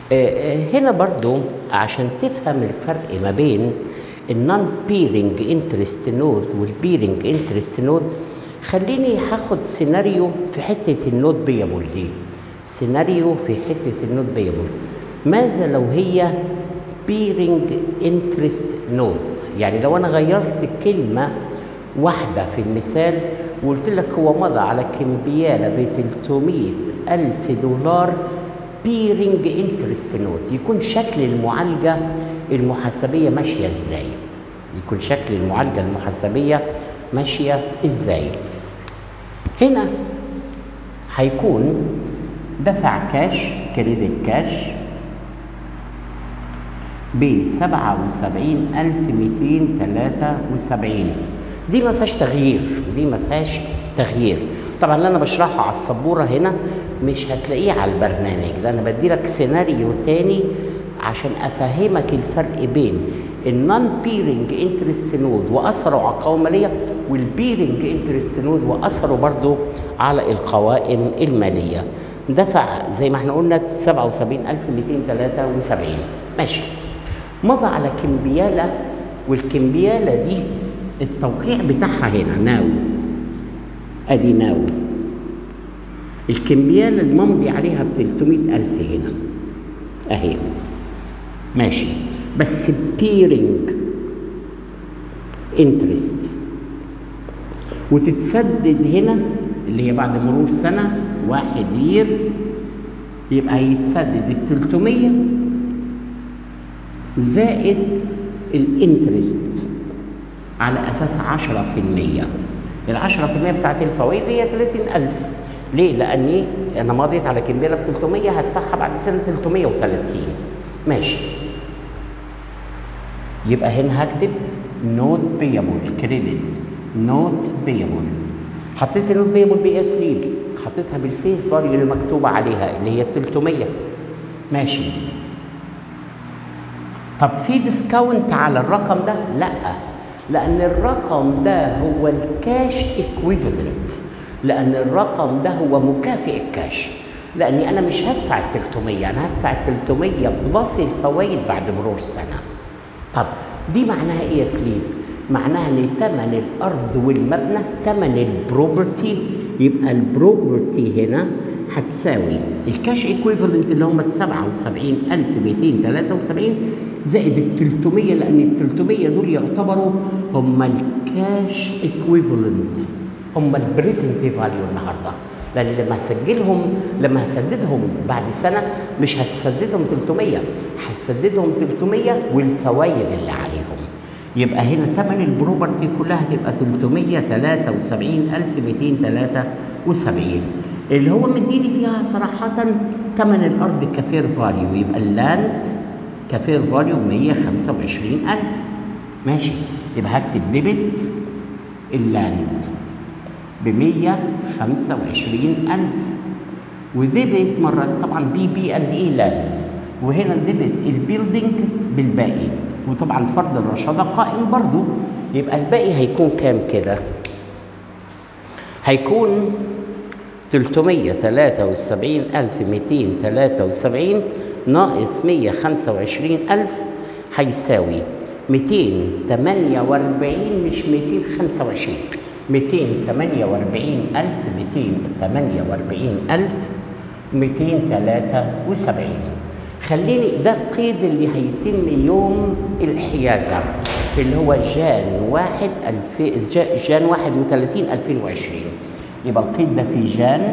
هنا برضو عشان تفهم الفرق ما بين النون بيرنج انترست نود والبيرنج انترست نود خليني هاخد سيناريو في حته النود بيبل دي سيناريو في حته النود بيبل ماذا لو هي بيرنج انترست نود يعني لو انا غيرت كلمه واحده في المثال وقلت لك هو مضى على كمبياله ب 300 الف دولار بيرنج انترست نود يكون شكل المعالجه المحاسبيه ماشيه ازاي يكون شكل المعالجه المحاسبيه ماشيه ازاي هنا هيكون دفع كاش كريدت كاش ب 77273 دي ما فيهاش تغيير دي ما فيهاش تغيير طبعا اللي انا بشرحه على السبوره هنا مش هتلاقيه على البرنامج ده انا بدي لك سيناريو تاني عشان افهمك الفرق بين النون بيرنج انترست نود واثره على القوائم الماليه والبيرنج انترست نود واثره برضو على القوائم الماليه دفع زي ما احنا قلنا 77273 ماشي مضى على كمبياله والكمبياله دي التوقيع بتاعها هنا ناو ادي ناو الكمبياله الممضي عليها ب 300000 هنا اهي ماشي بس بيرنج انترست وتتسدد هنا اللي هي بعد مرور سنه واحد يير يبقى هيتسدد ال 300 زائد الانترست على اساس 10% ال 10% بتاعت الفوائد هي 30000 ليه؟ لاني انا مضيت على كمبياله ب 300 هدفعها بعد سنه 330 ماشي يبقى هنا هكتب نوت بيبل كريدت نوت بيبل حطيت النوت بيبل بي اف 3 حطيتها بالفيس فاليو اللي مكتوبه عليها اللي هي 300 ماشي طب في ديسكاونت على الرقم ده؟ لا لان الرقم ده هو الكاش ايكويفالنت لان الرقم ده هو مكافئ الكاش لاني انا مش هدفع ال 300 انا هدفع ال 300 بلس الفوائد بعد مرور سنه طب دي معناها ايه يا فليب معناها ان ثمن الارض والمبنى ثمن البروبرتي يبقى البروبرتي هنا هتساوي الكاش ايكويفالنت اللي هم ال 77273 زائد ال 300 لان ال 300 دول يعتبروا هم الكاش ايكويفالنت هم البريزنت فاليو النهارده لان لما هسجلهم لما هسددهم بعد سنه مش هتسددهم 300 هتسددهم 300 والفوائد اللي عليهم يبقى هنا ثمن البروبرتي كلها هتبقى 370273 اللي هو مديني فيها صراحة ثمن الأرض كفير فاليو يبقى اللاند كفير فاليو ب 125000 ماشي يبقى هكتب ديبت اللاند ب 125000 وديبت مرة طبعا بي بي اند اي لاند وهنا ديبت البيلدينج بالباقي وطبعا فرض الرشاده قائم برضو يبقى الباقي هيكون كام كده هيكون 373273 ناقص 125000 هيساوي 248 مش 225 248000 248000 273 خليني ده القيد اللي هيتم يوم الحيازة اللي هو جان واحد الف جان 31 2020 يبقى القيد ده في جان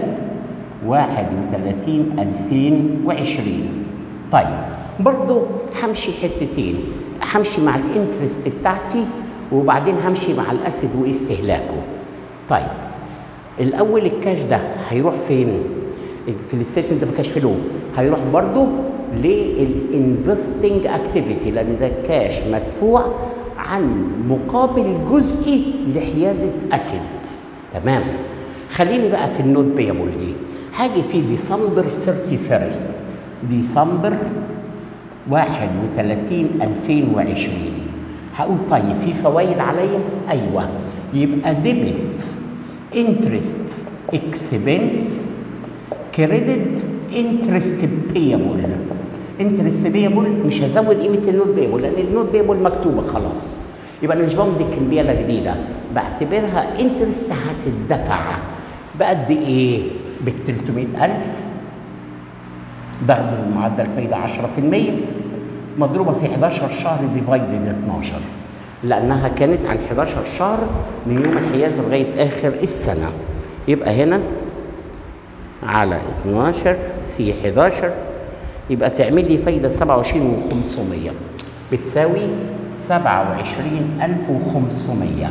31 2020 طيب برضو همشي حتتين همشي مع الانترست بتاعتي وبعدين همشي مع الاسد واستهلاكه طيب الاول الكاش ده هيروح فين في الستيتمنت اوف كاش فلو هيروح برضو للانفستنج اكتيفيتي لان ده كاش مدفوع عن مقابل جزئي لحيازه اسيد تمام خليني بقى في النوت بيبل دي هاجي في ديسمبر 31 ديسمبر 31 2020 هقول طيب في فوائد عليا ايوه يبقى ديبت انترست اكسبنس كريدت انترست بيبل انترست بيبل مش هزود قيمه النوت بيبل لان النوت بيبل مكتوبه خلاص يبقى انا مش بمضي كمبياله جديده بعتبرها انترست هتدفع بقد ايه؟ بال 300000 ضرب معدل فايده 10% مضروبه في 11 شهر ديفايدد 12 لانها كانت عن 11 شهر من يوم الحياز لغايه اخر السنه يبقى هنا على 12 في 11 يبقى تعمل لي فايده 27500 بتساوي 27500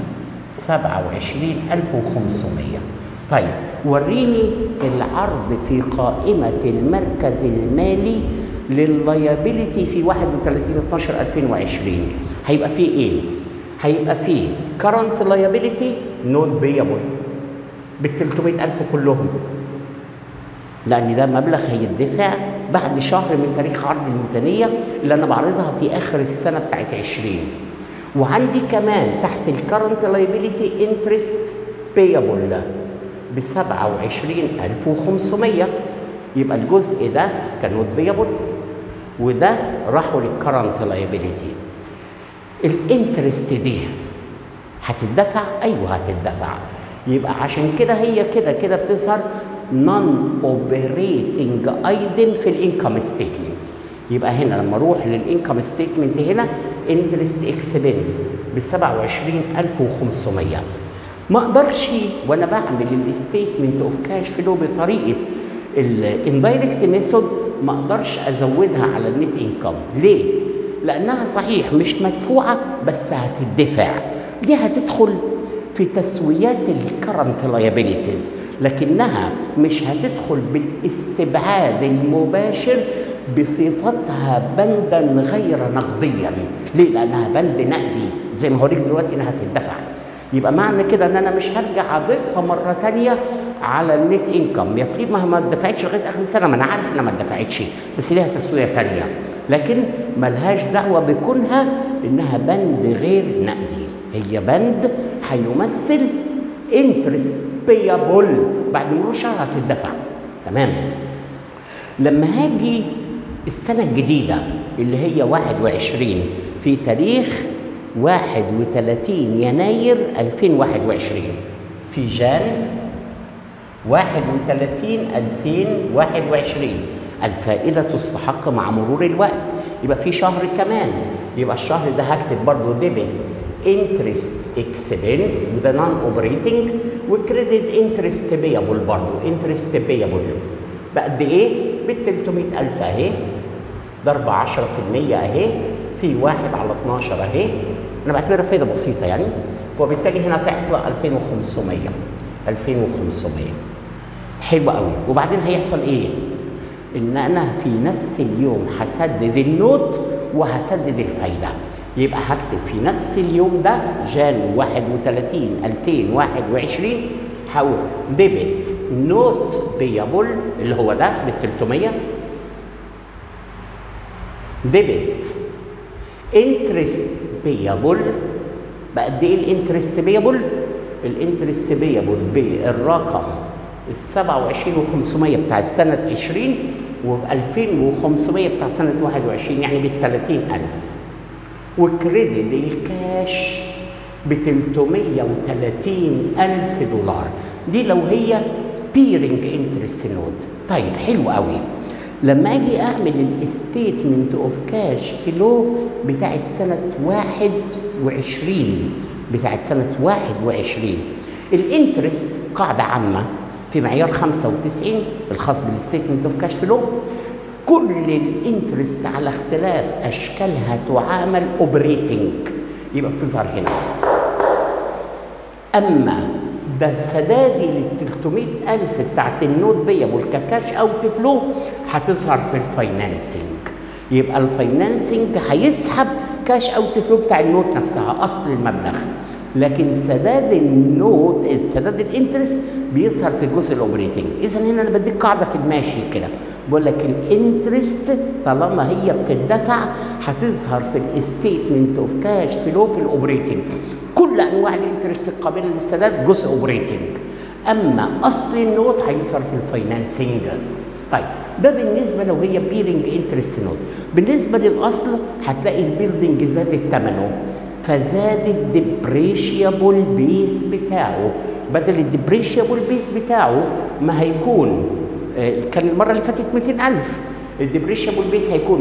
27500 طيب وريني العرض في قائمة المركز المالي لللايبيليتي في 31 12 2020 هيبقى فيه ايه؟ هيبقى فيه current liability not payable بال 300000 كلهم لان ده مبلغ هيدفع بعد شهر من تاريخ عرض الميزانيه اللي انا بعرضها في اخر السنه بتاعت 20 وعندي كمان تحت الكرنت لايبيليتي انترست بيبل ب 27500 يبقى الجزء ده كان نوت بيبل وده راحوا للكرنت لايبيليتي الانترست دي هتدفع ايوه هتدفع يبقى عشان كده هي كده كده بتظهر نون اوبريتنج ايتم في الانكم ستيتمنت يبقى هنا لما اروح للانكم ستيتمنت هنا انترست اكسبنس ب 27500 ما اقدرش وانا بعمل الستيتمنت اوف كاش فلو بطريقه الاندايركت ميثود ما اقدرش ازودها على النت انكم ليه لانها صحيح مش مدفوعه بس هتدفع دي هتدخل في تسويات الكرنت لايبيليتيز لكنها مش هتدخل بالاستبعاد المباشر بصفتها بندا غير نقديا ليه لانها بند نقدي زي ما هوريك دلوقتي انها هتدفع يبقى معنى كده ان انا مش هرجع اضيفها مره ثانيه على النت انكم يا فريد ما ما اتدفعتش لغايه اخر السنه ما انا عارف انها ما اتدفعتش بس ليها تسويه ثانيه لكن ملهاش دعوه بكونها انها بند غير نقدي هي بند هيمثل انترست بيبل بعد مرور شهر هتدفع تمام لما هاجي السنة الجديدة اللي هي 21 في تاريخ 31 يناير 2021 في جان 31 2021 الفائدة تستحق مع مرور الوقت يبقى في شهر كمان يبقى الشهر ده هكتب برضه ديبت انترست اكسبنس وده نون اوبريتنج وكريدت انترست بيبل برضه انترست بيبل بقد ايه؟ بال 300000 اهي ضرب 10% اهي في واحد على 12 اهي انا بعتبرها فايده بسيطه يعني وبالتالي هنا تطلع 2500 2500 حلو قوي وبعدين هيحصل ايه؟ ان انا في نفس اليوم هسدد النوت وهسدد الفايده يبقى هكتب في نفس اليوم ده جان 31 2021 هقول ديبت نوت بيبل اللي هو ده بال 300 ديبت انترست بيبل بقد ايه الانترست بيبل؟ الانترست بيبل بالرقم ال 27500 بتاع السنه 20 وب 2500 بتاع سنه 21 يعني بال 30000 وكريدت الكاش ب 330 ألف دولار دي لو هي بيرنج انترست نود طيب حلو قوي لما اجي اعمل الستيتمنت اوف كاش فلو بتاعت سنه 21 بتاعت سنه 21 الانترست قاعده عامه في معيار 95 الخاص بالستيتمنت اوف كاش فلو كل الانترست على اختلاف اشكالها تعامل اوبريتنج يبقى بتظهر هنا اما ده سدادي لل 300 ألف بتاعت النوت بيبل ككاش اوت فلو هتظهر في الفاينانسنج يبقى الفاينانسنج هيسحب كاش اوت فلو بتاع النوت نفسها اصل المبلغ لكن سداد النوت السداد الانترست بيظهر في الجزء الاوبريتنج اذا هنا انا بديك قاعده في الماشي كده بقول لك الانترست طالما هي بتدفع هتظهر في الستيتمنت اوف كاش فلو في الاوبريتنج كل انواع الانترست القابله للسداد جزء اوبريتنج اما اصل النوت هيظهر في الفاينانسنج طيب ده بالنسبه لو هي بيرنج انترست نوت بالنسبه للاصل هتلاقي البيلدنج زادت ثمنه فزاد الديبريشيابل بيس بتاعه بدل الديبريشيابل بيس بتاعه ما هيكون آه، كان المره اللي فاتت 200000 الديبريشيابل بيس هيكون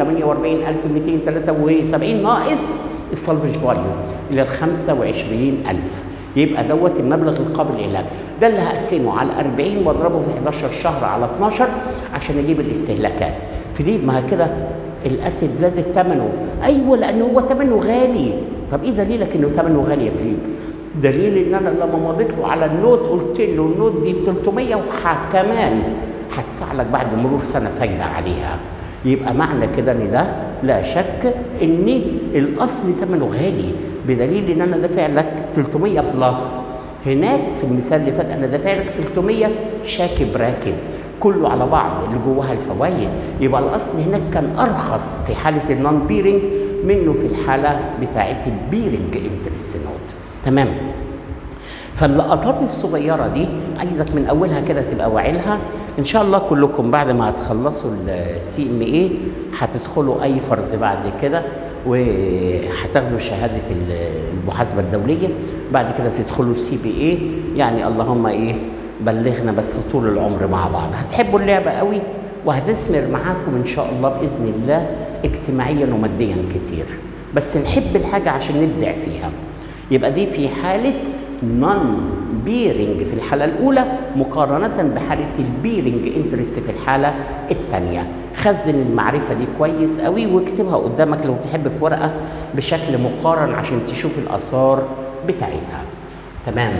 228273 ناقص السلفج فاليو الى ال 25000 يبقى دوت المبلغ القابل للعلاج ده اللي هقسمه على 40 واضربه في 11 شهر على 12 عشان اجيب الاستهلاكات فليه ما كده الاسيد زادت ثمنه ايوه لانه هو ثمنه غالي طب ايه دليلك انه ثمنه غالي يا فليب دليل ان انا لما مضيت له على النوت قلت له النوت دي ب 300 وكمان هدفع لك بعد مرور سنه فايده عليها يبقى معنى كده ان ده لا شك ان الاصل ثمنه غالي بدليل ان انا دافع لك 300 بلس هناك في المثال اللي فات انا دافع لك 300 شاكب راكب كله على بعض اللي جواها الفوائد يبقى الاصل هناك كان ارخص في حاله النون بيرنج منه في الحاله بتاعت البيرنج انترست نوت تمام فاللقطات الصغيره دي عايزك من اولها كده تبقى واعي لها ان شاء الله كلكم بعد ما هتخلصوا السي ام اي هتدخلوا اي فرز بعد كده وهتاخدوا شهاده المحاسبه الدوليه بعد كده تدخلوا السي بي اي يعني اللهم ايه بلغنا بس طول العمر مع بعض هتحبوا اللعبه قوي وهتثمر معاكم ان شاء الله باذن الله اجتماعيا وماديا كتير بس نحب الحاجه عشان نبدع فيها يبقى دي في حاله نون بيرنج في الحالة الأولى مقارنة بحالة البيرنج انترست في الحالة الثانية خزن المعرفة دي كويس قوي واكتبها قدامك لو تحب في ورقة بشكل مقارن عشان تشوف الآثار بتاعتها تمام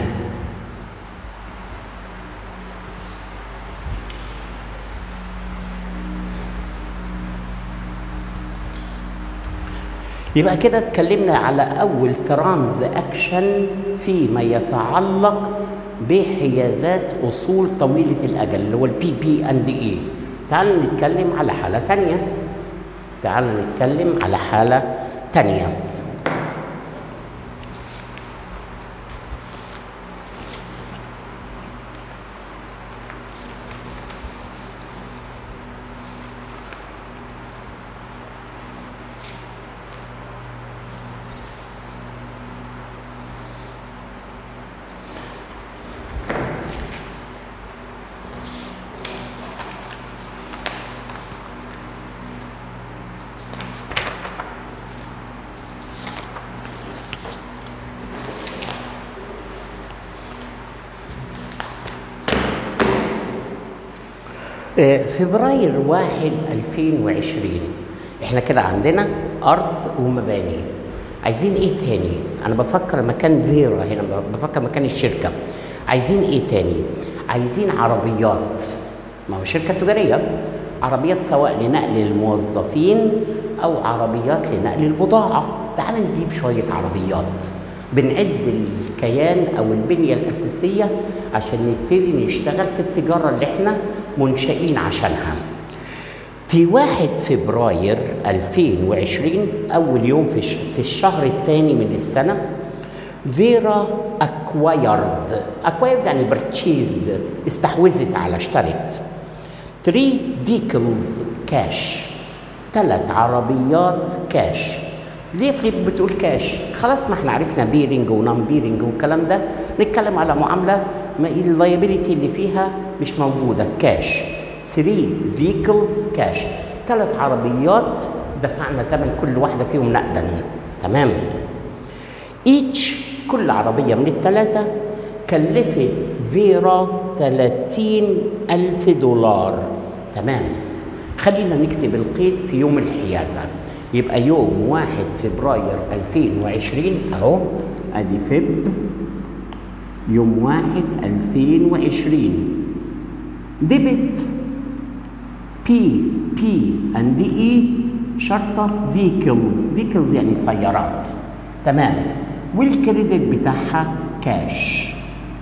يبقى كده اتكلمنا على اول ترانز اكشن فيما يتعلق بحيازات اصول طويله الاجل اللي هو البي بي اند اي تعالوا نتكلم على حاله ثانيه تعالوا نتكلم على حاله ثانيه فبراير 1 2020 احنا كده عندنا ارض ومباني عايزين ايه تاني انا بفكر مكان فيرا هنا بفكر مكان الشركه عايزين ايه تاني عايزين عربيات ما هو شركه تجاريه عربيات سواء لنقل الموظفين او عربيات لنقل البضاعه تعال نجيب شويه عربيات بنعد الكيان او البنيه الاساسيه عشان نبتدي نشتغل في التجاره اللي احنا منشئين عشانها. في 1 فبراير 2020 اول يوم في في الشهر الثاني من السنه فيرا اكوايرد اكوايرد يعني برتشيزد استحوذت على اشترت 3 فيكلز كاش ثلاث عربيات كاش ليه فليب بتقول كاش خلاص ما احنا عرفنا بيرنج ونون بيرنج والكلام ده نتكلم على معامله ما اللايبيليتي اللي فيها مش موجوده كاش 3 فيكلز كاش ثلاث عربيات دفعنا ثمن كل واحده فيهم نقدا تمام ايتش كل عربيه من الثلاثه كلفت فيرا 30 ألف دولار تمام خلينا نكتب القيد في يوم الحيازه يبقى يوم 1 فبراير 2020 اهو ادي فب يوم 1 2020 ديبت بي بي اند اي شرطة فيكلز فيكلز يعني سيارات تمام والكريدت بتاعها كاش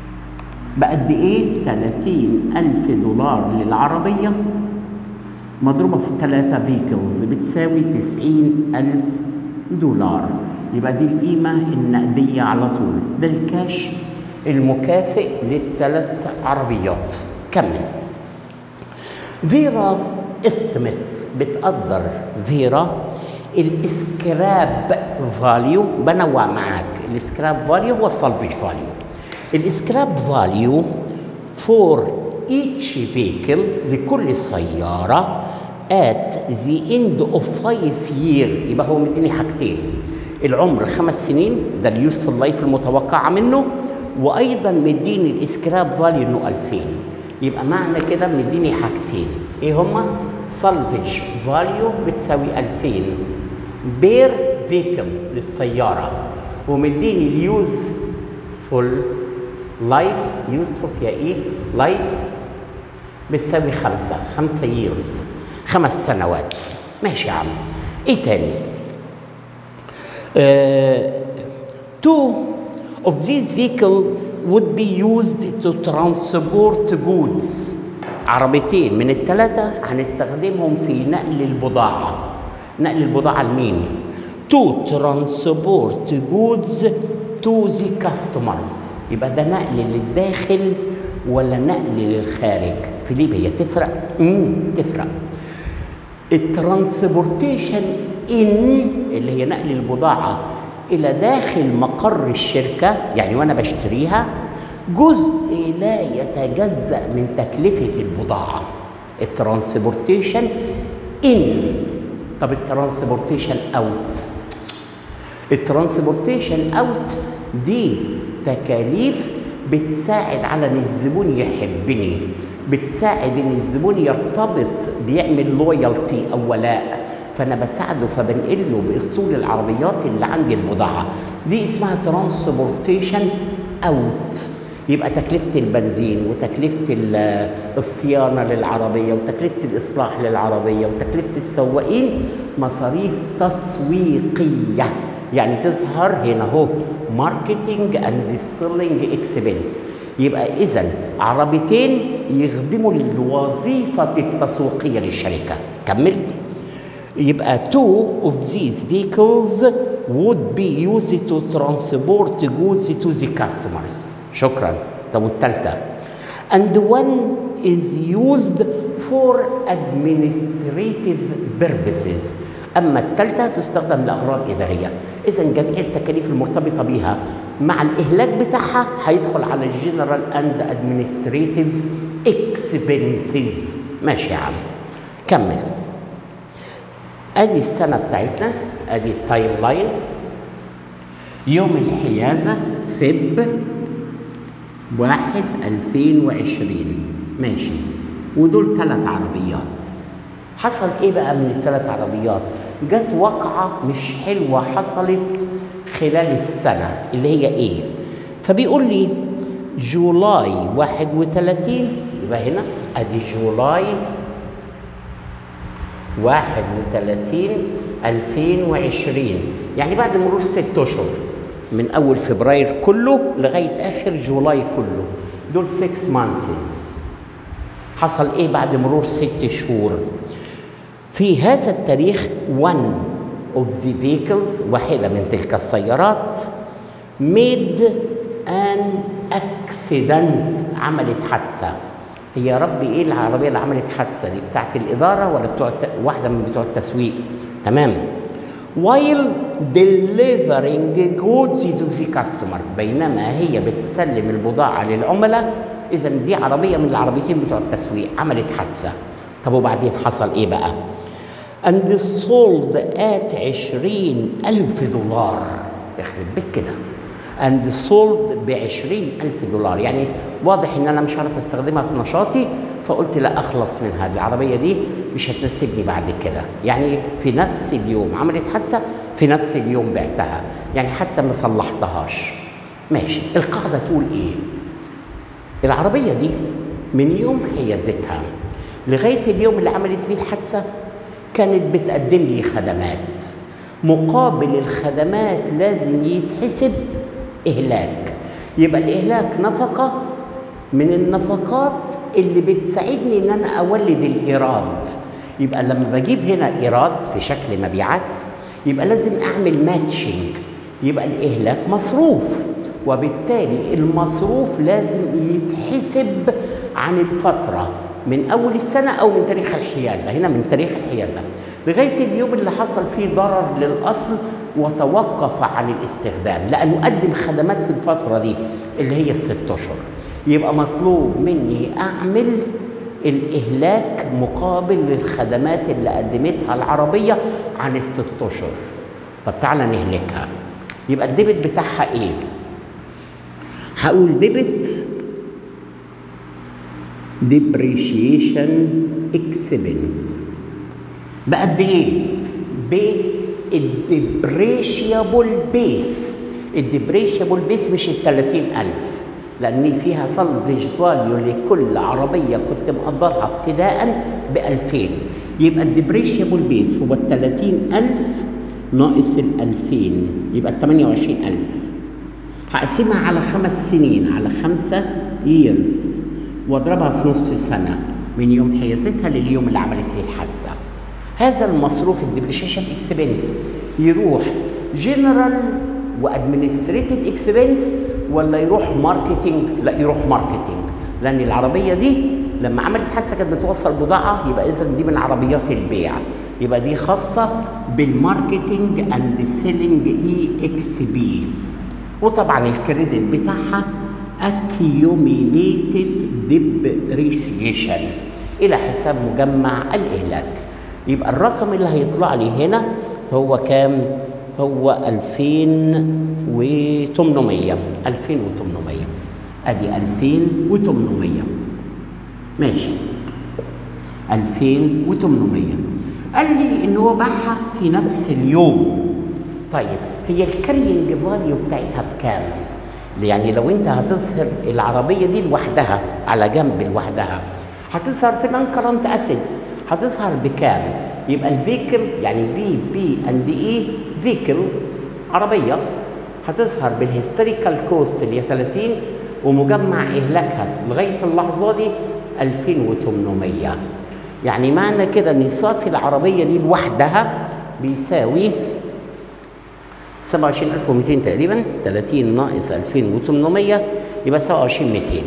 بقد ايه 30 ألف دولار للعربية مضروبة في ثلاثة فيكلز بتساوي تسعين ألف دولار يبقى دي القيمة النقدية على طول ده الكاش المكافئ للثلاث عربيات كمل فيرا استيميتس بتقدر فيرا الاسكراب فاليو بنوع معاك الاسكراب فاليو هو السلفج فاليو الاسكراب فاليو فور each vehicle لكل سيارة at the end of five year يبقى هو مديني حاجتين العمر خمس سنين ده اليوسفول لايف المتوقعة منه وأيضا مديني الاسكراب فاليو إنه 2000 يبقى معنى كده مديني حاجتين إيه هما؟ سلفج فاليو بتساوي 2000 بير فيكم للسيارة ومديني اليوز فول لايف يوسفول فيها ايه؟ لايف بتساوي خمسة خمسة ييرز خمس سنوات ماشي يا عم ايه تاني؟ آه two of these vehicles would be used to transport goods عربيتين من الثلاثة هنستخدمهم في نقل البضاعة نقل البضاعة لمين؟ to transport goods to the customers يبقى ده نقل للداخل ولا نقل للخارج في ليبيا هي تفرق؟ امم تفرق الترانسبورتيشن ان اللي هي نقل البضاعة إلى داخل مقر الشركة يعني وأنا بشتريها جزء لا يتجزأ من تكلفة البضاعة الترانسبورتيشن ان طب الترانسبورتيشن اوت الترانسبورتيشن اوت دي تكاليف بتساعد على ان الزبون يحبني بتساعد ان الزبون يرتبط بيعمل لويالتي او ولاء فانا بساعده فبنقل له باسطول العربيات اللي عندي البضاعه دي اسمها ترانسبورتيشن اوت يبقى تكلفة البنزين وتكلفة الصيانة للعربية وتكلفة الإصلاح للعربية وتكلفة السواقين مصاريف تسويقية يعني تظهر هنا اهو ماركتنج اند سيلينج اكسبنس يبقى اذا عربيتين يخدموا الوظيفة التسويقية للشركة كمل يبقى two of these vehicles would be used to transport goods to the customers شكرا طب والثالثة and one is used for administrative purposes أما الثالثة تستخدم لأغراض إدارية إذا جميع التكاليف المرتبطة بها مع الإهلاك بتاعها هيدخل على الجنرال أند أدمنستريتيف اكسبنسز ماشي يا عم كمل ادي السنه بتاعتنا ادي التايم لاين يوم الحيازه فب واحد 2020 ماشي ودول ثلاث عربيات حصل ايه بقى من الثلاث عربيات جت وقعه مش حلوه حصلت خلال السنه اللي هي ايه فبيقول لي جولاي 31 يبقى هنا ادي جولاي 31 2020 يعني بعد مرور ست اشهر من اول فبراير كله لغايه اخر جولاي كله دول 6 مانثز حصل ايه بعد مرور ست شهور في هذا التاريخ one of the vehicles واحده من تلك السيارات made an accident عملت حادثه هي يا ربي ايه العربيه اللي عملت حادثه دي بتاعت الاداره ولا بتوع الت... واحده من بتوع التسويق تمام while delivering goods to the customer بينما هي بتسلم البضاعه للعملاء اذا دي عربيه من العربيتين بتوع التسويق عملت حادثه طب وبعدين حصل ايه بقى and sold at عشرين ألف دولار يخرب بيت كده and sold ب ألف دولار يعني واضح ان انا مش عارف استخدمها في نشاطي فقلت لا اخلص منها دي العربيه دي مش هتناسبني بعد كده يعني في نفس اليوم عملت حادثه في نفس اليوم بعتها يعني حتى ما صلحتهاش ماشي القاعده تقول ايه العربيه دي من يوم حيازتها لغايه اليوم اللي عملت فيه الحادثه كانت بتقدم لي خدمات مقابل الخدمات لازم يتحسب إهلاك يبقى الإهلاك نفقة من النفقات اللي بتساعدني إن أنا أولد الإيراد يبقى لما بجيب هنا إيراد في شكل مبيعات يبقى لازم أعمل ماتشنج يبقى الإهلاك مصروف وبالتالي المصروف لازم يتحسب عن الفترة من اول السنه او من تاريخ الحيازه هنا من تاريخ الحيازه لغايه اليوم اللي حصل فيه ضرر للاصل وتوقف عن الاستخدام لانه قدم خدمات في الفتره دي اللي هي الست اشهر يبقى مطلوب مني اعمل الاهلاك مقابل للخدمات اللي قدمتها العربيه عن الست اشهر طب تعالى نهلكها يبقى الديبت بتاعها ايه هقول ديبت depreciation expense بقد ايه؟ بالديبريشيابل بيس الديبريشيابل بيس مش ال 30000 لان فيها سلفج فاليو لكل عربيه كنت مقدرها ابتداء ب 2000 يبقى الديبريشيابل بيس هو ال 30000 ناقص ال 2000 يبقى ال 28000 هقسمها على خمس سنين على خمسة ييرز واضربها في نص سنة من يوم حيازتها لليوم اللي عملت فيه الحادثة هذا المصروف الديبريشيشن اكسبنس يروح جنرال وادمنستريتيف اكسبنس ولا يروح ماركتنج لا يروح ماركتنج لان العربيه دي لما عملت حادثه كانت بتوصل بضاعه يبقى اذا دي من عربيات البيع يبقى دي خاصه بالماركتنج اند سيلينج اي اكس بي وطبعا الكريدت بتاعها accumulated depreciation الى حساب مجمع الاهلاك يبقى الرقم اللي هيطلع لي هنا هو كام هو 2800 2800 ادي 2800 ماشي 2800 قال لي ان هو باعها في نفس اليوم طيب هي الكارينج فاليو بتاعتها بكام يعني لو انت هتظهر العربيه دي لوحدها على جنب لوحدها هتظهر في الانكرنت اسيد هتظهر بكام يبقى الفيكل يعني بي بي اند اي فيكل عربيه هتظهر بالهيستوريكال كوست اللي هي 30 ومجمع اهلاكها لغايه اللحظه دي 2800 يعني معنى كده ان صافي العربيه دي لوحدها بيساوي 27200 تقريبا 30 ناقص 2800 يبقى 27200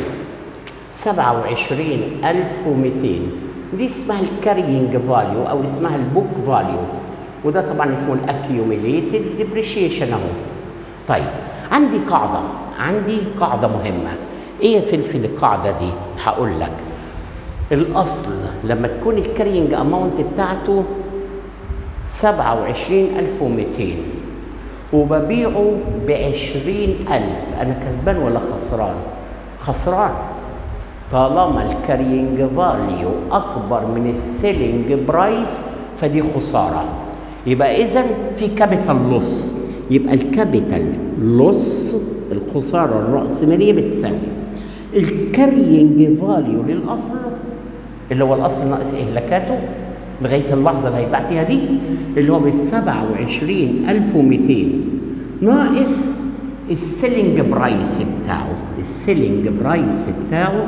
27200 دي اسمها الكارينج فاليو او اسمها البوك فاليو وده طبعا اسمه الاكيوميليتد ديبريشيشن اهو طيب عندي قاعده عندي قاعده مهمه ايه يا فلفل القاعده دي هقول لك الاصل لما تكون الكارينج اماونت بتاعته 27200 وببيعه ب 20000 انا كسبان ولا خسران؟ خسران طالما الكارينج فاليو اكبر من السيلينج برايس فدي خساره يبقى اذا في كابيتال لوس يبقى الكابيتال لوس الخساره الراسماليه بتساوي الكارينج فاليو للاصل اللي هو الاصل ناقص اهلاكاته لغايه اللحظه اللي هيتباع فيها دي اللي هو بال 27200 ناقص السيلينج برايس بتاعه السيلينج برايس بتاعه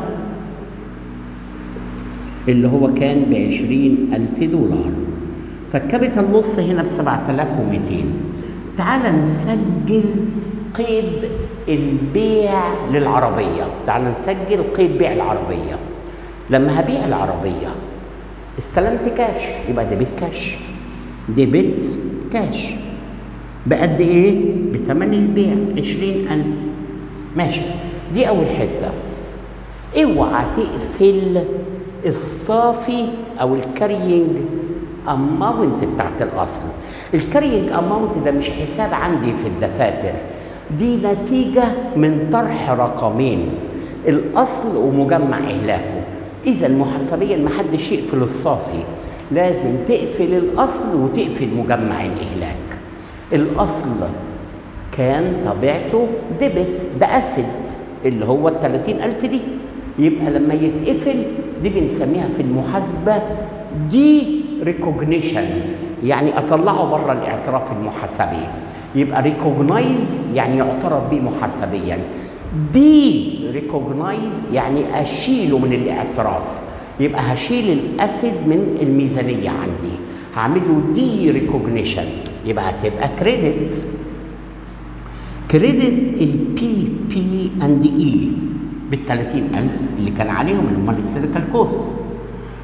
اللي هو كان ب 20000 دولار فالكابيتال نص هنا ب 7200 تعال نسجل قيد البيع للعربية تعال نسجل قيد بيع العربية لما هبيع العربية استلمت كاش يبقى ديبت كاش ديبت كاش بقد ايه؟ بثمن البيع 20000 ماشي دي أول حتة اوعى تقفل الصافي أو الكارينج اماونت بتاعت الأصل الكارينج اماونت ده مش حساب عندي في الدفاتر دي نتيجة من طرح رقمين الأصل ومجمع إهلاكه إذا محسبيا ما حدش يقفل الصافي لازم تقفل الأصل وتقفل مجمع الإهلاك الأصل كان طبيعته ديبت ده أسد اللي هو ال 30000 دي يبقى لما يتقفل دي بنسميها في المحاسبة دي ريكوجنيشن يعني أطلعه بره الاعتراف المحاسبي يبقى ريكوجنايز يعني يعترف به محاسبيا دي ريكوجنايز يعني اشيله من الاعتراف يبقى هشيل الاسيد من الميزانيه عندي هعمل له دي ريكوجنيشن يبقى هتبقى كريدت كريدت البي بي اند اي بال 30000 اللي كان عليهم اللي هم الهيستوريكال كوست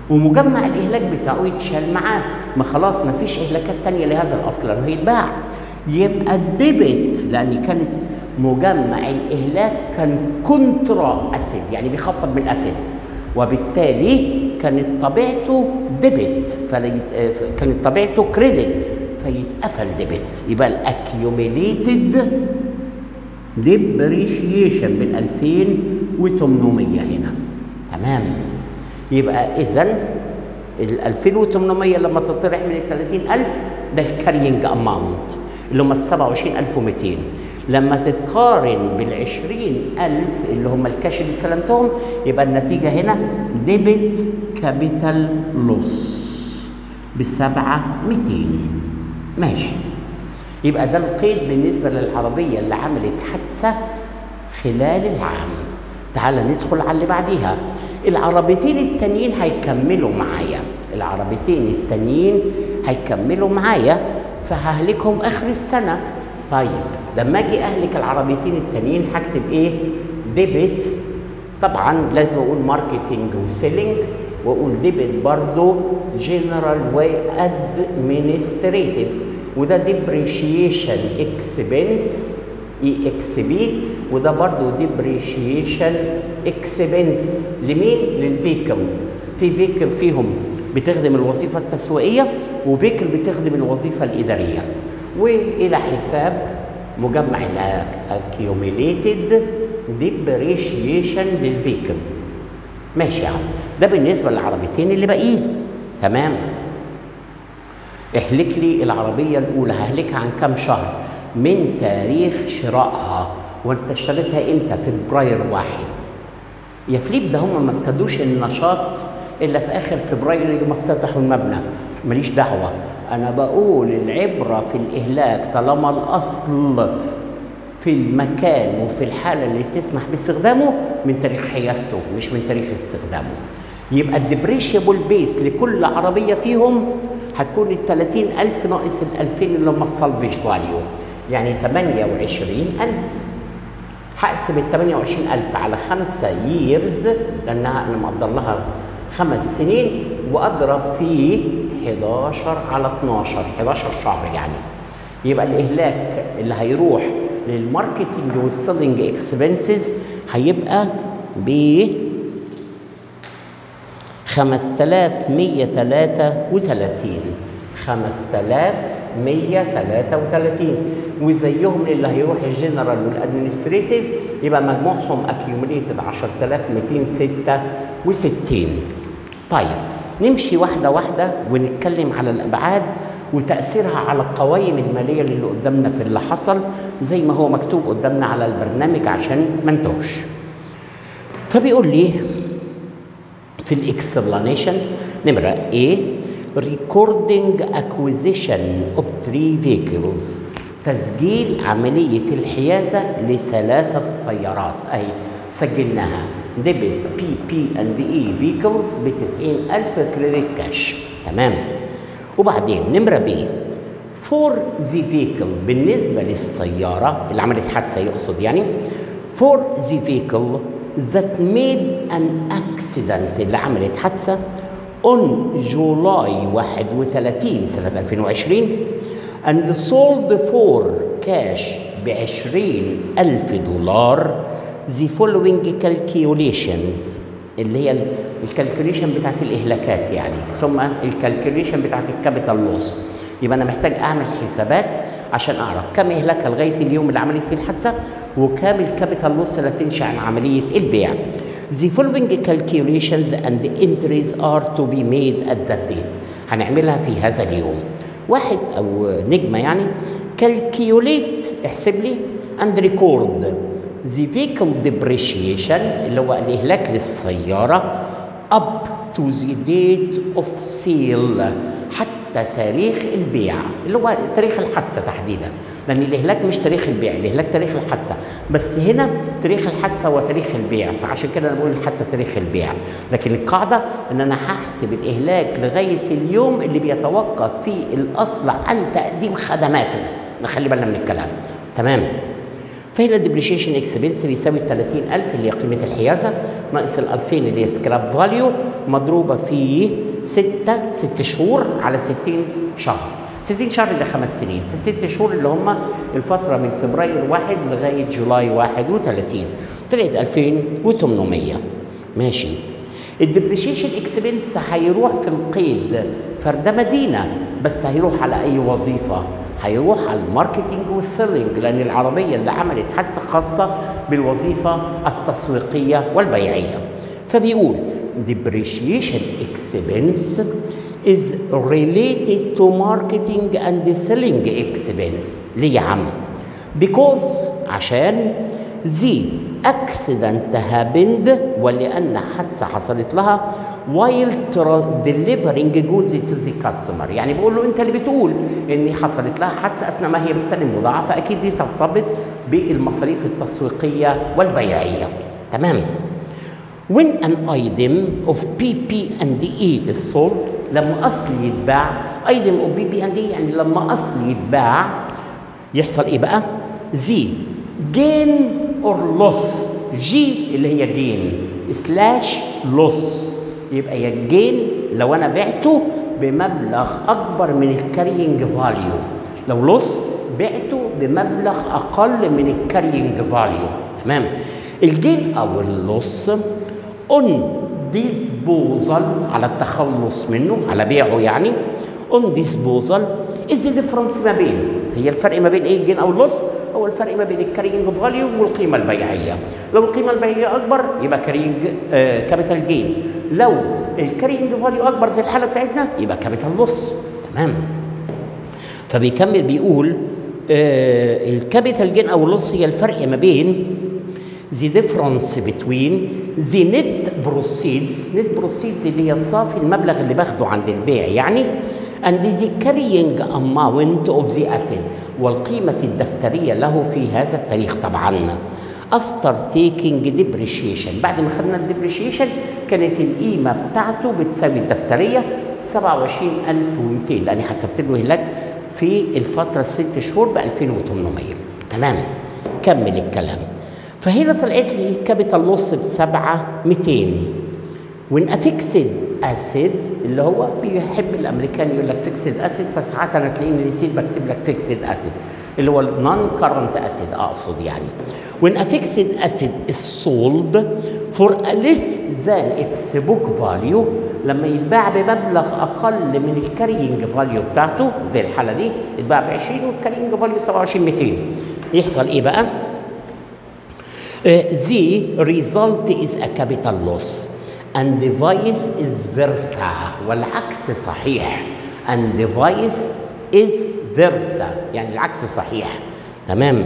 ومجمع الاهلاك بتاعه يتشال معاه ما خلاص ما فيش اهلاكات تانية لهذا الاصل لانه هيتباع يبقى الديبت لان كانت مجمع الاهلاك كان كونترا اسيد يعني بيخفض من الاسيد وبالتالي كانت طبيعته ديبت كانت طبيعته كريدت فيتقفل ديبت يبقى الاكيوميليتد ديبريشيشن بال 2800 هنا تمام يبقى اذا ال 2800 لما تطرح من ال 30000 ده الكارينج اماونت اللي هم ال 27200 لما تتقارن بال 20000 اللي هم الكاش اللي استلمتهم يبقى النتيجه هنا ديبت كابيتال لوس ب 7200 ماشي يبقى ده القيد بالنسبه للعربيه اللي عملت حادثه خلال العام تعال ندخل على اللي بعديها العربيتين التانيين هيكملوا معايا العربيتين التانيين هيكملوا معايا فههلكهم اخر السنه طيب لما اجي اهلك العربيتين التانيين هكتب ايه ديبت طبعا لازم اقول ماركتنج وسيلينج واقول ديبت برضو جنرال وادمنستريتيف وده ديبريشيشن اكسبنس اي اكس بي وده برضو ديبريشيشن اكسبنس لمين؟ للفيكل في فيكل فيهم بتخدم الوظيفه التسويقيه وفيكل بتخدم الوظيفه الاداريه والى حساب مجمع الاكيوميليتد ديبريشيشن للفيكل ماشي يا عم ده بالنسبه للعربيتين اللي باقيين تمام اهلك لي العربيه الاولى ههلكها عن كام شهر من تاريخ شرائها وانت اشتريتها امتى في فبراير واحد يا فليب ده هم ما ابتدوش النشاط الا في اخر فبراير يوم افتتحوا المبنى ماليش دعوه انا بقول العبره في الاهلاك طالما الاصل في المكان وفي الحاله اللي تسمح باستخدامه من تاريخ حيازته مش من تاريخ استخدامه يبقى الديبريشيبل بيس لكل عربيه فيهم هتكون ال 30000 ناقص ال 2000 اللي هم السالفيج فاليو يعني 28000 هقسم ال 28000 على 5 ييرز لانها انا مقدر لها خمس سنين واضرب في 11 على 12 11 شهر يعني يبقى الاهلاك اللي هيروح للماركتنج والسيلينج اكسبنسز هيبقى ب 5133 5133 وزيهم اللي هيروح الجنرال والادمنستريتيف يبقى مجموعهم اكيوميليتد 10266 طيب نمشي واحده واحده ونتكلم على الابعاد وتاثيرها على القوائم الماليه اللي قدامنا في اللي حصل زي ما هو مكتوب قدامنا على البرنامج عشان ما انتهوش فبيقول لي في الاكسبلانيشن نمرة A recording acquisition of three vehicles تسجيل عملية الحيازة لثلاثة سيارات أي سجلناها ديبت بي بي اند اي فيكلز ب 90000 كريدت كاش تمام وبعدين نمرة B فور ذا فيكل بالنسبة للسيارة اللي عملت حادثة يقصد يعني فور ذا فيكل that made an accident اللي عملت حادثة on جولاي 31 سنة 2020 and sold for cash ب 20 ألف دولار the following calculations اللي هي الكالكوليشن بتاعت الإهلاكات يعني ثم الكالكوليشن بتاعت الكابيتال لوس يبقى أنا محتاج أعمل حسابات عشان أعرف كم إهلاكها لغاية اليوم اللي عملت فيه الحادثة وكام الكابيتال لوس اللي تنشأ عن عملية البيع. The following calculations and entries are to be made at that date. هنعملها في هذا اليوم. واحد أو نجمة يعني calculate احسب لي and record the vehicle depreciation اللي هو الإهلاك للسيارة up to the date of sale حتى تاريخ البيع اللي هو تاريخ الحادثة تحديدا لأن الإهلاك مش تاريخ البيع الإهلاك تاريخ الحادثة بس هنا تاريخ الحادثة هو تاريخ البيع فعشان كده أنا بقول حتى تاريخ البيع لكن القاعدة إن أنا هحسب الإهلاك لغاية اليوم اللي بيتوقف فيه الأصل عن تقديم خدماته نخلي بالنا من الكلام تمام فهنا الديبريشيشن اكسبنس بيساوي 30000 اللي هي قيمه الحيازه ناقص ال 2000 اللي هي سكراب فاليو مضروبه في 6 6 شهور على 60 شهر 60 شهر ده خمس سنين في الست شهور اللي هم الفتره من فبراير 1 لغايه جولاي 31 طلعت 2800 ماشي الديبريشيشن اكسبنس هيروح في القيد فرده مدينه بس هيروح على اي وظيفه هيروح على الماركتينج والسيلينج لان العربيه اللي عملت حادثه خاصه بالوظيفه التسويقيه والبيعيه فبيقول depreciation expense is related to marketing and selling expense ليه يا عم because عشان the accident happened ولأن حادثة حصلت لها while delivering goods to the customer يعني بقول له انت اللي بتقول ان حصلت لها حادثة اثناء ما هي بتسلم بضاعة فاكيد دي ترتبط بالمصاريف التسويقية والبيعية تمام when an item of PP and E is sold لما اصل يتباع item of PP and E يعني لما اصل يتباع يحصل ايه بقى زي gain or loss جي اللي هي جين سلاش لوس يبقى يا جين لو انا بعته بمبلغ اكبر من الكارينج فاليو لو لوس بعته بمبلغ اقل من الكارينج فاليو تمام الجين او اللوس اون ديسبوزال على التخلص منه على بيعه يعني اون ديسبوزال از ديفرنس ما بين هي الفرق ما بين ايه الجين او اللوس هو الفرق ما بين الكارينج فاليو والقيمه البيعيه لو القيمه البيعيه اكبر يبقى كارينج آه كابيتال جين لو الكارينج فاليو اكبر زي الحاله بتاعتنا يبقى كابيتال لوس تمام فبيكمل بيقول آه الكابيتال جين او اللوس هي الفرق ما بين the difference between the net proceeds net proceeds اللي هي صافي المبلغ اللي باخده عند البيع يعني and the carrying amount of the asset والقيمة الدفترية له في هذا التاريخ طبعا after taking depreciation بعد ما خدنا الديبريشيشن كانت القيمة بتاعته بتساوي الدفترية 27200 لأني حسبت له هناك في الفترة الست شهور ب 2800 تمام كمل الكلام فهنا طلعت لي كابيتال لوس ب 7200 وان افيكسد اسيد اللي هو بيحب الامريكان يقول لك فيكسد اسيد فساعات انا تلاقيني نسيت بكتب لك فيكسد اسيد اللي هو النون كارنت اسيد اقصد يعني when a fixed asset is sold for a less than its book value لما يتباع بمبلغ اقل من الكارينج فاليو بتاعته زي الحاله دي يتباع ب 20 والكارينج فاليو 27200 يحصل ايه بقى؟ Uh, the result is a capital loss and the vice is versa والعكس صحيح and the vice is versa يعني العكس صحيح تمام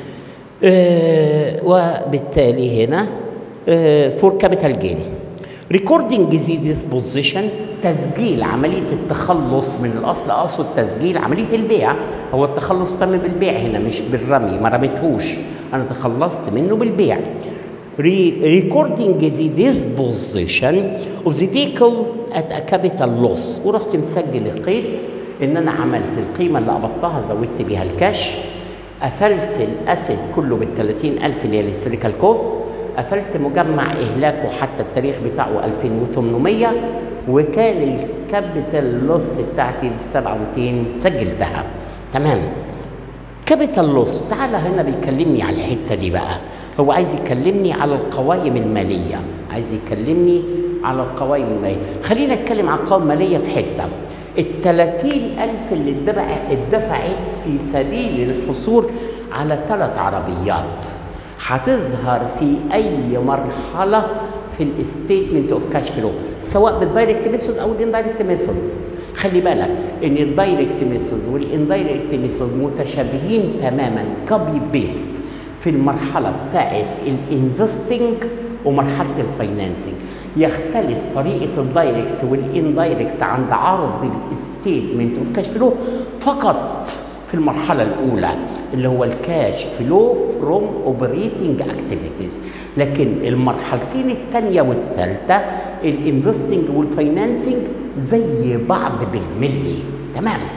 آه وبالتالي هنا آه for capital gain recording the disposition تسجيل عملية التخلص من الأصل أقصد تسجيل عملية البيع هو التخلص تم بالبيع هنا مش بالرمي ما رميتهوش أنا تخلصت منه بالبيع recording the disposition of the vehicle at a capital loss ورحت مسجل القيد ان انا عملت القيمه اللي قبضتها زودت بيها الكاش قفلت الاسد كله بال 30000 اللي هي الهيستوريكال كوست قفلت مجمع اهلاكه حتى التاريخ بتاعه 2800 وكان الكابيتال لوس بتاعتي بال 7200 سجلتها تمام كابيتال لوس تعالى هنا بيكلمني على الحته دي بقى هو عايز يكلمني على القوائم الماليه عايز يكلمني على القوائم الماليه خلينا نتكلم عن القوائم الماليه في حته التلاتين ألف اللي اتدفعت في سبيل الحصول على ثلاث عربيات هتظهر في أي مرحلة في الستيتمنت اوف كاش فلو سواء بالدايركت ميثود او الاندايركت ميثود خلي بالك ان الدايركت ميثود والاندايركت ميثود متشابهين تماما كوبي بيست في المرحله بتاعت الانفستنج ومرحله الفاينانسنج يختلف طريقه الدايركت والاندايركت عند عرض الستيتمنت اوف كاش فلو فقط في المرحله الاولى اللي هو الكاش فلو فروم اوبريتنج اكتيفيتيز لكن المرحلتين الثانيه والثالثه الانفستنج والفاينانسنج زي بعض بالملي تمام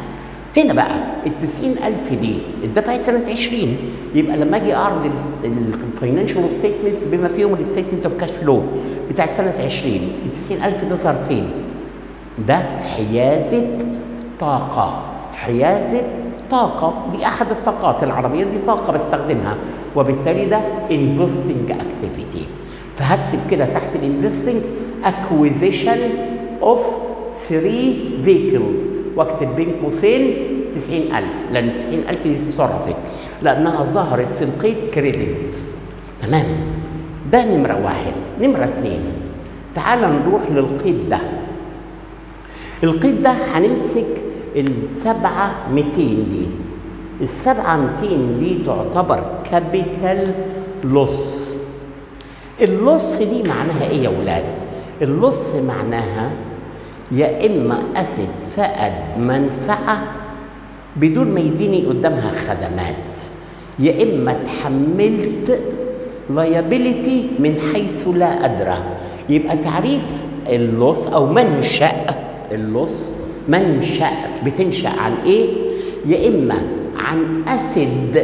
هنا بقى ال 90000 دي اتدفعت سنه 20 يبقى لما اجي اعرض الفاينانشال ستيتمنتس بما فيهم الستيتمنت اوف كاش فلو بتاع سنه 20 ال 90000 تظهر فين؟ ده حيازه طاقه حيازه طاقه دي احد الطاقات العربيه دي طاقه بستخدمها وبالتالي ده انفستنج اكتيفيتي فهكتب كده تحت الانفستنج اكويزيشن اوف 3 فيكلز واكتب بين قوسين 90000 لان 90000 دي اتصرفت لانها ظهرت في القيد كريدت تمام ده نمره واحد نمره اثنين تعال نروح للقيد ده القيد ده هنمسك السبعة 200 دي السبعة 200 دي تعتبر كابيتال لوس اللص دي معناها ايه يا ولاد اللص معناها يا اما اسد فقد منفعه بدون ما يديني قدامها خدمات يا اما اتحملت لايبيليتي من حيث لا ادرى يبقى تعريف اللص او منشا اللص منشا بتنشا عن ايه يا اما عن اسد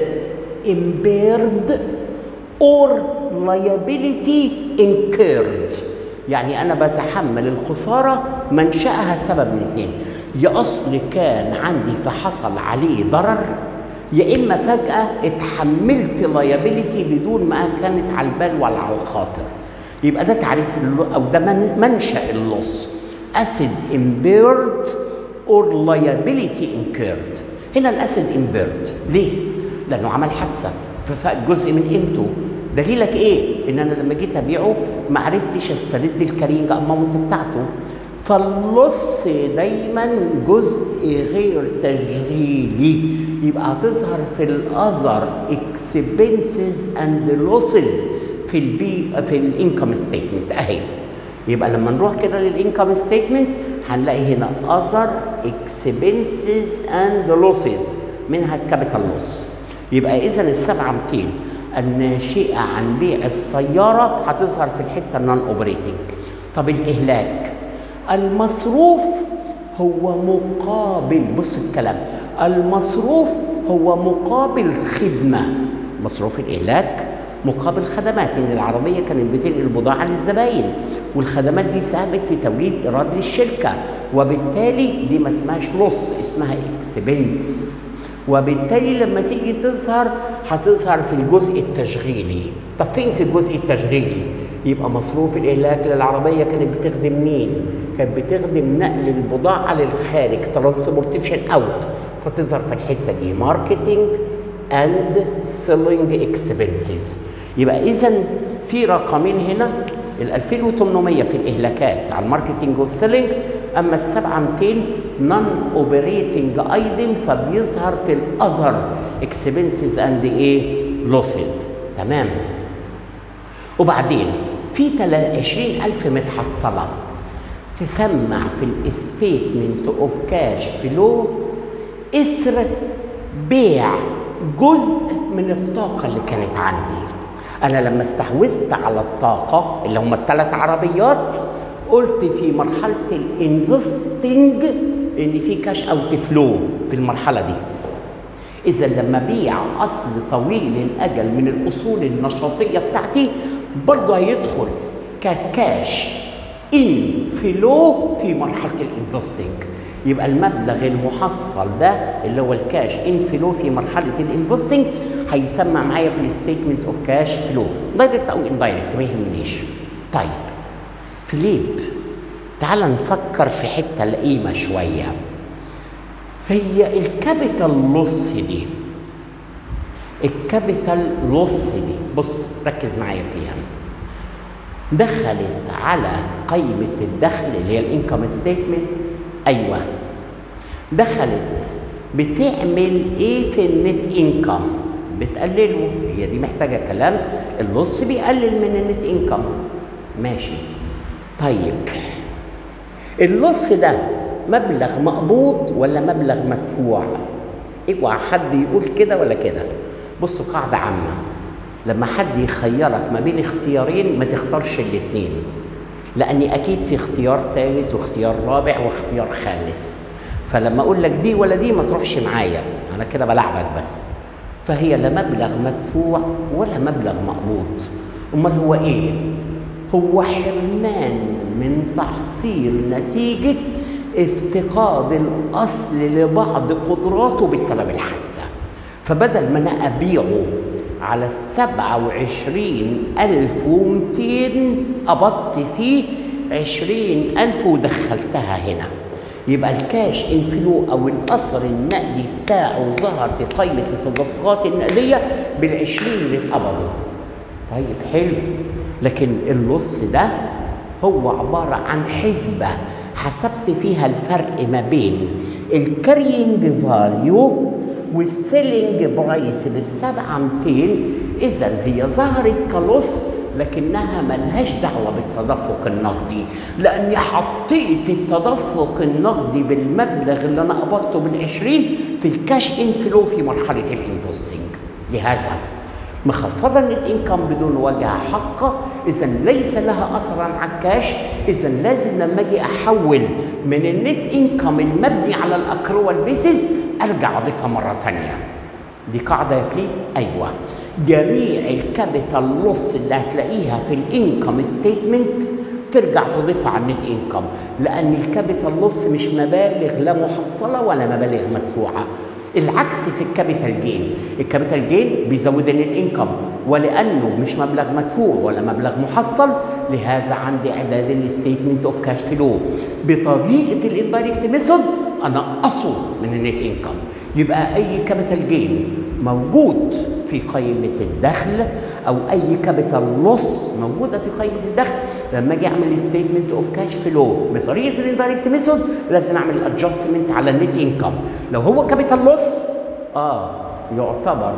امبيرد or liability incurred يعني انا بتحمل الخساره منشاها سبب من اثنين يا اصل كان عندي فحصل عليه ضرر يا اما فجاه اتحملت لايبيليتي بدون ما كانت على البال ولا على الخاطر يبقى ده تعريف او ده منشا اللص اسيد امبيرد اور liability incurred هنا الاسيد امبيرد ليه؟ لانه عمل حادثه ففقد جزء من قيمته دليلك ايه؟ ان انا لما جيت ابيعه ما عرفتش استرد الكارينج اماونت بتاعته فاللص دايما جزء غير تشغيلي يبقى هتظهر في الاذر اكسبنسز اند لوسز في البي في الانكم ستيتمنت اهي يبقى لما نروح كده للانكم ستيتمنت هنلاقي هنا اذر اكسبنسز اند لوسز منها الكابيتال لوس يبقى اذا السبعه 200 الناشئه عن بيع السياره هتظهر في الحته النون اوبريتنج طب الاهلاك المصروف هو مقابل بص الكلام المصروف هو مقابل خدمه مصروف الاهلاك مقابل خدمات ان العربيه كانت بتنقل البضاعه للزباين والخدمات دي ساهمت في توليد ايراد للشركه وبالتالي دي ما اسمهاش لص اسمها اكسبنس وبالتالي لما تيجي تظهر هتظهر في الجزء التشغيلي طب فين في الجزء التشغيلي يبقى مصروف الاهلاك للعربيه كانت بتخدم مين كانت بتخدم نقل البضاعه للخارج ترانسبورتيشن اوت فتظهر في الحته دي ماركتنج اند سيلينج اكسبنسز يبقى اذا في رقمين هنا ال 2800 في الاهلاكات على الماركتنج والسيلينج اما ال 7200 نون اوبريتنج ايتم فبيظهر في الاذر اكسبنسز اند ايه لوسز تمام وبعدين في 20000 متحصله تسمع في الاستيتمنت اوف كاش فلو اسر بيع جزء من الطاقه اللي كانت عندي انا لما استحوذت على الطاقه اللي هم الثلاث عربيات قلت في مرحله الانفستنج ان في كاش اوت فلو في المرحله دي اذا لما بيع اصل طويل الاجل من الاصول النشاطيه بتاعتي برضه هيدخل ككاش ان فلو في مرحله الانفستنج يبقى المبلغ المحصل ده اللي هو الكاش ان فلو في مرحله الانفستنج هيسمع معايا في الستيتمنت اوف كاش فلو دايركت او اندايركت ما يهمنيش طيب فيليب تعال نفكر في حته القيمه شويه هي الكابيتال لوس دي الكابيتال لوس دي بص ركز معايا فيها دخلت على قائمة الدخل اللي هي الانكم ستيتمنت ايوه دخلت بتعمل ايه في النت انكم بتقلله هي دي محتاجة كلام اللص بيقلل من النت انكم ماشي طيب اللص ده مبلغ مقبوض ولا مبلغ مدفوع اوعى حد يقول كده ولا كده بصوا قاعدة عامة لما حد يخيرك ما بين اختيارين ما تختارش الاثنين لأن أكيد في اختيار ثالث واختيار رابع واختيار خامس فلما اقول لك دي ولا دي ما تروحش معايا انا كده بلعبك بس فهي لا مبلغ مدفوع ولا مبلغ مقبوض امال هو ايه هو حرمان من تحصيل نتيجه افتقاد الاصل لبعض قدراته بسبب الحادثه فبدل ما انا ابيعه على السبعة وعشرين ألف ومتين قبضت فيه عشرين ألف ودخلتها هنا يبقى الكاش انفلو أو الأثر النقدي بتاعه ظهر في قائمة التدفقات النقدية بالعشرين اللي اتقبضوا طيب حلو لكن اللص ده هو عبارة عن حسبة حسبت فيها الفرق ما بين الكارينج فاليو والسيلينج برايس بالسبعة 200 إذا هي ظهرت كلص لكنها ملهاش دعوة بالتدفق النقدي لأني حطيت التدفق النقدي بالمبلغ اللي أنا قبضته بالعشرين في الكاش انفلو في مرحلة الانفستنج لهذا مخفضة النت انكم بدون وجه حق اذا ليس لها اثرا على الكاش اذا لازم لما اجي احول من النت انكم المبني على الاكروال بيسز ارجع اضيفها مره ثانيه دي قاعده يا فليب ايوه جميع الكابيتال لوس اللي هتلاقيها في الانكم ستيتمنت ترجع تضيفها على النت انكم لان الكابيتال لوس مش مبالغ لا محصله ولا مبالغ مدفوعه العكس في الكابيتال جين الكابيتال جين بيزود النت انكم ولانه مش مبلغ مدفوع ولا مبلغ محصل لهذا عندي اعداد الستيتمنت اوف كاش فلو بطريقه الاندايركت ميثود انقصه من النت انكم يبقى اي كابيتال جين موجود في قائمه الدخل او اي كابيتال لوس موجوده في قائمه الدخل لما اجي اعمل ستيتمنت اوف كاش فلو بطريقه الاندايركت ميثود لازم اعمل ادجستمنت على النت انكم لو هو كابيتال لوس اه يعتبر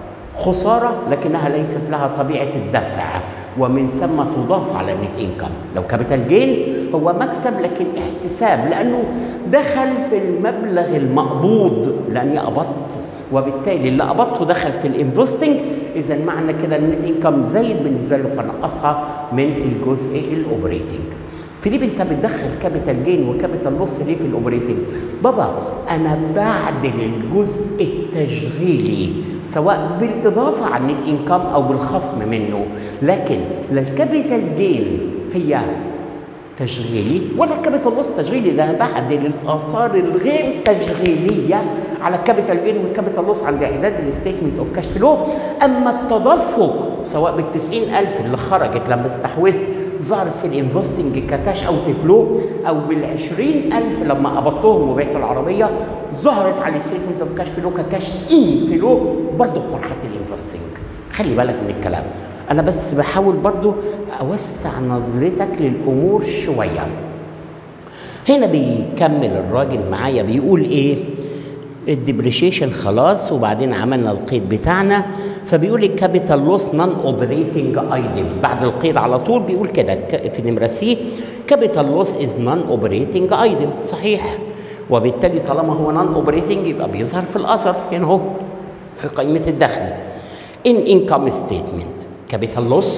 خساره لكنها ليست لها طبيعه الدفع ومن ثم تضاف على النت انكم لو كابيتال جين هو مكسب لكن احتساب لانه دخل في المبلغ المقبوض لاني قبضت وبالتالي اللي قبضته دخل في الانفستنج اذا معنى كده النت انكم زايد بالنسبه له فنقصها من الجزء الاوبريتنج فليب انت بتدخل كابيتال جين وكابيتال لوس ليه في الاوبريتنج بابا انا بعدل الجزء التشغيلي سواء بالاضافه على النت انكم او بالخصم منه لكن لا الكابيتال جين هي تشغيلي ولا الكابيتال لوس تشغيلي ده انا بعدل الاثار الغير تشغيليه على الكابيتال جين والكابيتال لوس عند اعداد الستيتمنت اوف كاش فلو اما التدفق سواء بال 90000 اللي خرجت لما استحوذت ظهرت في الانفستنج ككاش اوت فلو او بال 20000 لما قبضتهم وبعت العربيه ظهرت على الستيتمنت اوف كاش فلو ككاش ان فلو برضه في مرحله الانفستنج خلي بالك من الكلام انا بس بحاول برضو اوسع نظرتك للامور شويه هنا بيكمل الراجل معايا بيقول ايه الديبريشيشن خلاص وبعدين عملنا القيد بتاعنا فبيقول الكابيتال لوس نون اوبريتنج ايتم بعد القيد على طول بيقول كده في نمره سي كابيتال لوس از نون اوبريتنج ايتم صحيح وبالتالي طالما هو نون اوبريتنج يبقى بيظهر في الاثر هنا اهو في قائمه الدخل in income statement capital loss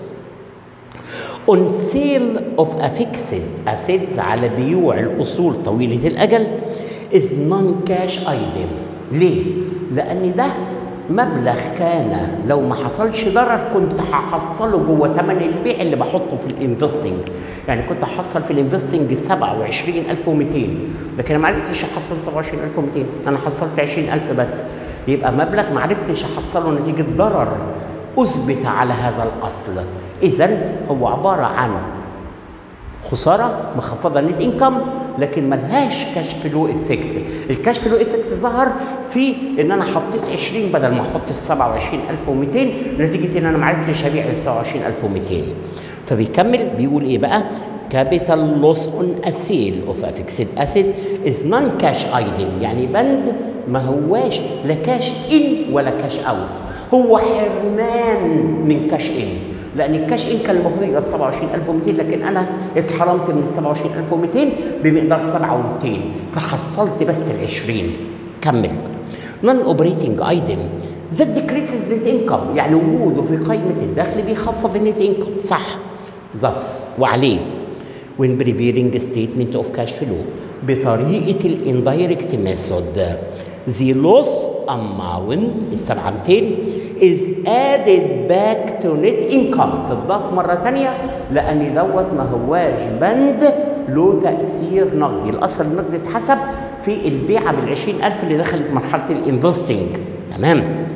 on sale of a fixed assets على بيوع الأصول طويلة الأجل is non-cash item ليه؟ لأن ده مبلغ كان لو ما حصلش ضرر كنت هحصله جوه ثمن البيع اللي بحطه في الانفستنج يعني كنت هحصل في الانفستنج 27200 لكن ما عرفتش احصل 27200 انا حصلت 20000 بس يبقى مبلغ ما عرفتش احصله نتيجه ضرر اثبت على هذا الاصل اذا هو عباره عن خساره مخفضه نت انكم لكن ملهاش كاش فلو افكت الكاش فلو افكت ظهر في ان انا حطيت 20 بدل ما احط ال 27200 نتيجه ان انا ما عرفتش ابيع ال 27200 فبيكمل بيقول ايه بقى capital loss on a sale of a fixed asset is non-cash item يعني بند ما هواش لا كاش ان ولا كاش اوت هو حرمان من كاش ان لان الكاش ان كان المفروض يبقى ب 27200 لكن انا اتحرمت من ال 27200 بمقدار 7200 فحصلت بس ال 20 كمل نون اوبريتنج ايتم ذات ديكريسز نت انكم يعني وجوده في قائمه الدخل بيخفض النت انكم صح thus وعليه when preparing a statement of cash flow بطريقه الاندايركت ميثود the loss amount السبعة 200 is added back to net income تضاف مرة تانية لأن دوت ما هواش بند له تأثير نقدي الأصل النقدي اتحسب في البيعة بالعشرين ألف اللي دخلت مرحلة الانفستنج تمام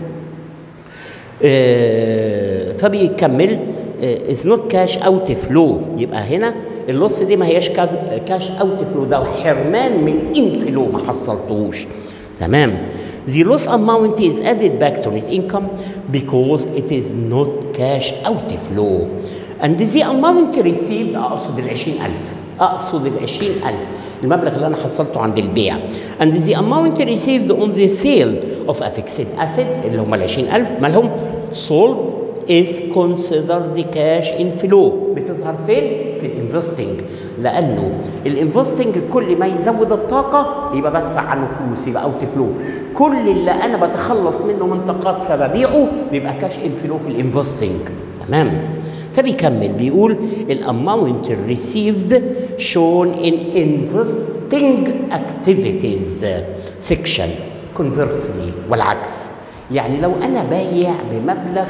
آه فبيكمل از نوت كاش اوت فلو يبقى هنا اللص دي ما هياش كاش اوت فلو ده حرمان من ان فلو ما حصلتوش تمام The loss amount is added back to net income because it is not cash outflow. And the amount received أقصد ال 20000 أقصد ال 20000 المبلغ اللي أنا حصلته عند البيع. And the amount received on the sale of a fixed asset اللي هم ال 20000 مالهم sold is considered cash inflow بتظهر فين؟ في الانفستنج لانه الانفستنج كل ما يزود الطاقه يبقى بدفع عنه فلوس يبقى اوت فلو كل اللي انا بتخلص منه من طاقات فببيعه بيبقى كاش انفلو في الانفستنج تمام فبيكمل بيقول الاماونت ريسيفد شون ان انفستنج اكتيفيتيز سيكشن كونفرسلي والعكس يعني لو انا بايع بمبلغ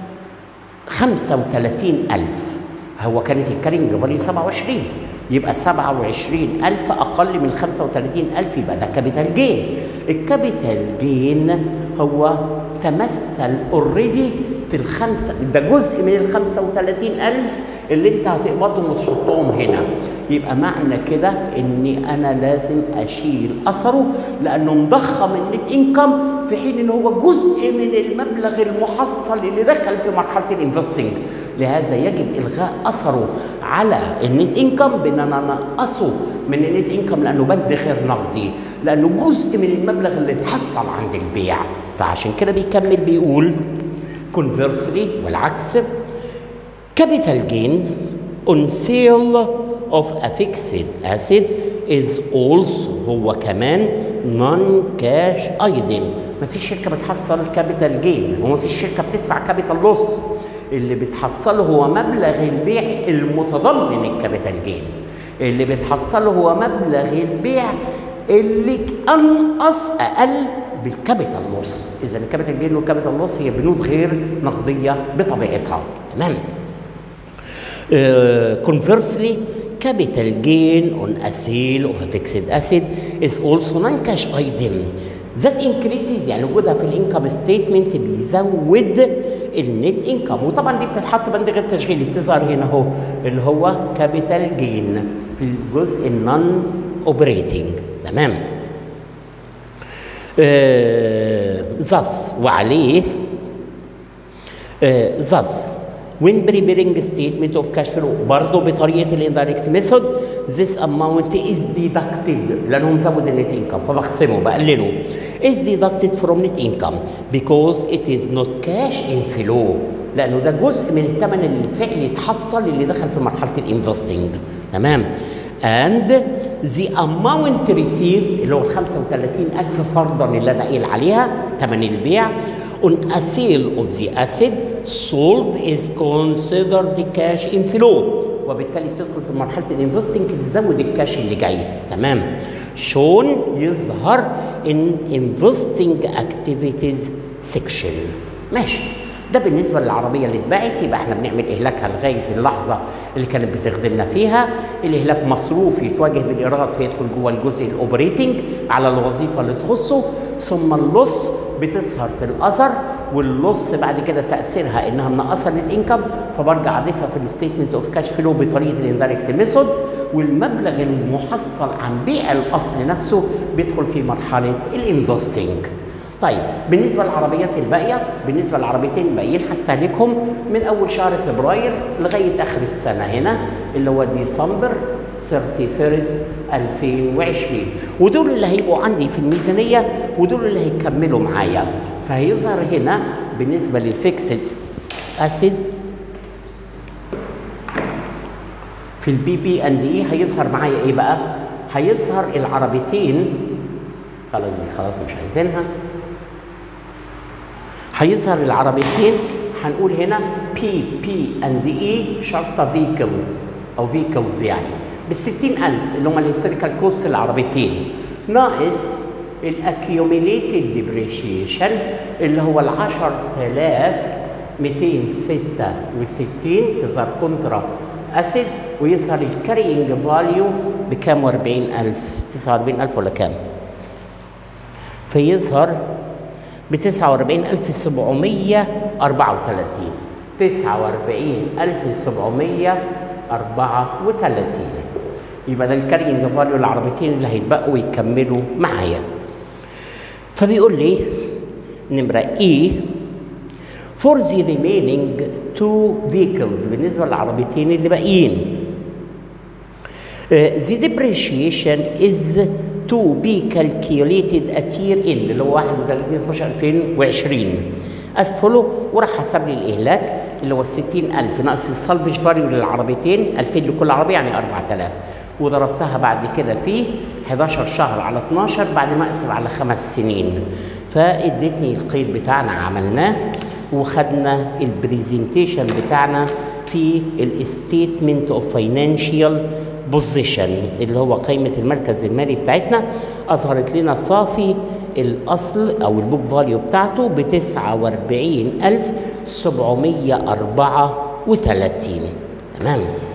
35000 هو كانت الكارينج فاليو 27 يبقى 27000 اقل من 35000 يبقى ده كابيتال جين الكابيتال جين هو تمثل اوريدي في الخمسه ده جزء من ال 35000 اللي انت هتقبضهم وتحطهم هنا يبقى معنى كده اني انا لازم اشيل اثره لانه مضخم النت انكم في حين ان هو جزء من المبلغ المحصل اللي دخل في مرحله الانفستنج لهذا يجب الغاء اثره على النت انكم بان انا انقصه من النت انكم لانه بند غير نقدي لانه جزء من المبلغ اللي اتحصل عند البيع فعشان كده بيكمل بيقول conversely والعكس capital gain on sale of a fixed asset is also هو كمان non cash item ما فيش شركه بتحصل كابيتال جين وما فيش شركه بتدفع كابيتال لوس اللي بتحصله هو مبلغ البيع المتضمن الكابيتال جين اللي بتحصله هو مبلغ البيع اللي انقص اقل بالكابيتال لوس اذا الكابيتال جين والكابيتال لوس هي بنود غير نقديه بطبيعتها تمام conversely capital gain on a sale of a fixed asset is also non-cash item that increases يعني وجودها في الانكم ستيتمنت بيزود النت انكم وطبعا دي بتتحط بند غير تشغيلي بتظهر هنا اهو اللي هو كابيتال جين في الجزء النون اوبريتنج تمام ذس وعليه ذس when preparing statement of cash flow برضه بطريقه الاندايركت ميثود this amount is deducted لانه مزود النت انكم فبخصمه بقلله is deducted from net income because it is not cash inflow لانه ده جزء من الثمن اللي الفعلي اتحصل اللي دخل في مرحله الانفستنج تمام and the amount received اللي هو ال 35000 فرضا اللي انا قايل عليها ثمن البيع on a sale of the asset sold is considered cash inflow وبالتالي بتدخل في مرحله الانفستنج تزود الكاش اللي جاي تمام شون يظهر ان investing activities section ماشي ده بالنسبه للعربيه اللي اتباعت يبقى احنا بنعمل اهلاكها لغايه اللحظه اللي كانت بتخدمنا فيها الاهلاك مصروف يتواجه بالايراد فيدخل جوه الجزء الاوبريتنج على الوظيفه اللي تخصه ثم اللص بتظهر في الاثر واللص بعد كده تاثيرها انها منقصه نت انكم فبرجع اضيفها في الستيتمنت اوف كاش فلو بطريقه الاندايركت ميثود والمبلغ المحصل عن بيع الاصل نفسه بيدخل في مرحله الانفستنج طيب بالنسبه للعربيات الباقيه بالنسبه للعربيتين الباقيين هستهلكهم من اول شهر فبراير لغايه اخر السنه هنا اللي هو ديسمبر 31 2020 ودول اللي هيبقوا عندي في الميزانيه ودول اللي هيكملوا معايا فهيظهر هنا بالنسبه للفيكسد اسيد في البي بي اند اي هيظهر معايا ايه بقى؟ هيظهر العربيتين خلاص دي خلاص مش عايزينها هيظهر العربيتين هنقول هنا بي بي اند اي شرطه فيكل او فيكلز يعني ب 60000 اللي هم الهيستوريكال كوست العربيتين ناقص الاكيوميليتد ديبريشيشن اللي هو ال 10266 تظهر كونترا اسيد ويظهر الكارينج فاليو بكام و40000 49000 ولا كام فيظهر ب 49734 49734 يبقى ده الكارينج فاليو العربيتين اللي هيتبقوا ويكملوا معايا فبيقول لي نمرة اي for the remaining two vehicles بالنسبة للعربيتين اللي باقيين Uh, the depreciation is to be calculated at year end اللي هو 31 12 2020 as follow وراح حسب لي الاهلاك اللي هو 60000 ناقص السالفج فاليو للعربيتين 2000 لكل عربيه يعني 4000 وضربتها بعد كده في 11 شهر على 12 بعد ما اقسم على خمس سنين فادتني القيد بتاعنا عملناه وخدنا البرزنتيشن بتاعنا في الستيتمنت اوف فاينانشال بوزيشن اللي هو قيمه المركز المالي بتاعتنا اظهرت لنا صافي الاصل او البوك فاليو بتاعته ب 49734 تمام